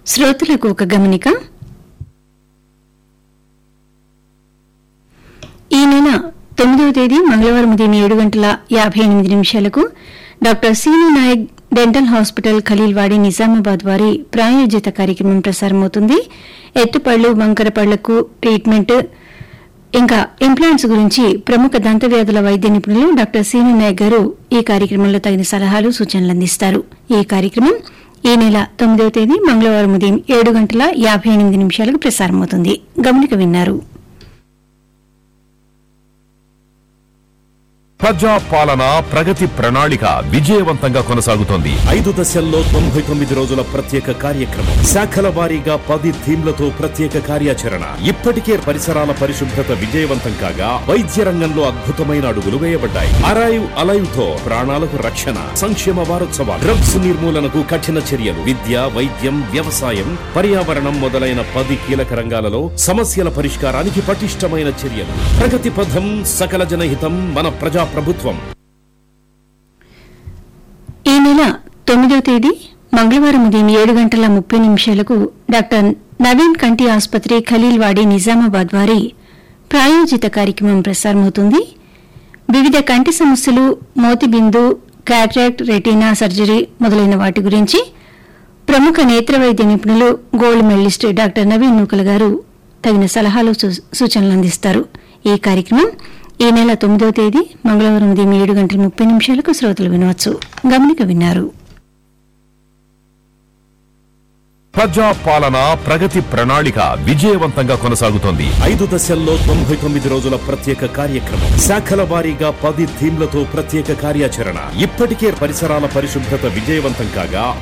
శ్రోతలకు ఒక గమనిక ఈ నెల తొమ్మిదవ తేదీ మంగళవారం ఉదయం ఏడు గంటల యాభై ఎనిమిది నిమిషాలకు doctor Seenu Nayak dental hospital Khaleelwadi Nizamabad వారి ప్రాయోజిత కార్యక్రమం ప్రసారమవుతుంది ఎత్తుపళ్లు వంకర పళ్లకు ట్రీట్మెంట్ ఇంకా ఇంప్లాంట్స్ గురించి ప్రముఖ దంతవ్యాధుల వైద్య నిపుణులు డాక్టర్ సీను నాయక్ గారు ఈ కార్యక్రమంలో తగిన సలహాలు సూచనలు అందిస్తారు ఈ కార్యక్రమం ఈ నెల తొమ్మిదవ తేదీ మంగళవారం ఉదయం ఏడు గంటల యాభై ఎనిమిది నిమిషాలకు ప్రసారమవుతుంది గమనిక విన్నారు ప్రజా పాలన ప్రగతి ప్రణాళిక విజయవంతంగా కొనసాగుతోంది ఐదు దశల్లో తొంభై తొమ్మిది రోజుల ప్రత్యేక కార్యక్రమం శాఖల వారీగా పది థీమ్లతో ప్రత్యేక కార్యాచరణ ఇప్పటికే పరిసరాల పరిశుభ్రత విజయవంతం కాగా వైద్య రంగంలో అద్భుతమైన అడుగులు వేయబడ్డాయి అరైవ్ అలైవ్ తో ప్రాణాలకు రక్షణ సంక్షేమ వారోత్సవాలు డ్రగ్స్ నిర్మూలనకు కఠిన చర్యలు విద్య వైద్యం వ్యవసాయం పర్యావరణం మొదలైన పది కీలక రంగాలలో సమస్యల పరిష్కారానికి పటిష్టమైన చర్యలు ప్రగతి పథం సకల జనహితం మన ప్రజా ప్రభుత్వం ఈ నెల తొమ్మిదవ తేదీ మంగళవారం ఉదయం ఏడు గంటల ముప్పై నిమిషాలకు డాక్టర్ నవీన్ కంటి ఆసుపత్రి ఖలీల్వాడి నిజామాబాద్ వారి ప్రాయోజిత కార్యక్రమం ప్రసారమవుతుంది వివిధ కంటి సమస్యలు మోతిబిందు క్యాట్రాక్ట్ రెటీనా సర్జరీ మొదలైన వాటి గురించి ప్రముఖ నేత్ర వైద్య నిపుణులు gold medalist doctor Naveen Nookal garu తగిన సలహాలు సూ- సూచనలు అందిస్తారు ఈ కార్యక్రమం ఈ నెల తొమ్మిదవ తేదీ మంగళవారం ఉదయం ఏడు గంటల ముప్పై నిమిషాలకు శ్రోతలు వినవచ్చు గమనిక విన్నారు ప్రజా పాలన ప్రగతి ప్రణాళిక విజయవంతంగా కొనసాగుతోంది ఐదు దశల్లో తొంభై తొమ్మిది రోజుల ప్రత్యేక కార్యక్రమం శాఖల వారీగా పది థీమ్లతో ప్రత్యేక కార్యాచరణ ఇప్పటికే పరిసరాల పరిశుభ్రత విజయవంతం కాగా